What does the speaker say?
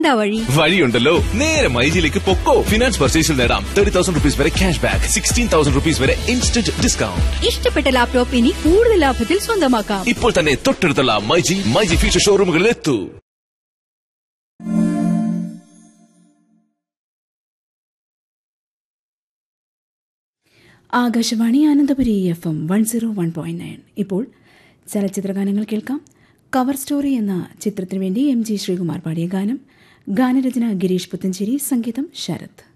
എന്താ വഴി വഴിയുണ്ടല്ലോ നേരെ മൈജിയിലേക്ക് പൊക്കോ ഫിനാൻസ് പർച്ചേസിൽ നേടാം തേർട്ടി തൗസൻഡ് റുപ്പീസ് വരെ cash back sixteen thousand rupees വരെ ഇൻസ്റ്റന്റ് ഡിസ്കൗണ്ട് ഇഷ്ടപ്പെട്ട ലാപ്ടോപ്പ് ഇനി കൂടുതൽ ലാഭത്തിൽ സ്വന്തമാക്കാം ഇപ്പോൾ തന്നെ തൊട്ടടുത്തുള്ള മൈജി മൈജി ഫ്യൂച്ചർ ഷോറൂമുകളിൽ എത്തൂ Akashvani Ananthapuri F M one zero one point nine ഇപ്പോൾ ചലച്ചിത്രഗാനങ്ങൾ കേൾക്കാം കവർ സ്റ്റോറി എന്ന ചിത്രത്തിനു വേണ്ടി എം ജി ശ്രീകുമാർ പാടിയ ഗാനം ഗാനരചന ഗിരീഷ് പുത്തഞ്ചേരി സംഗീതം ശരത്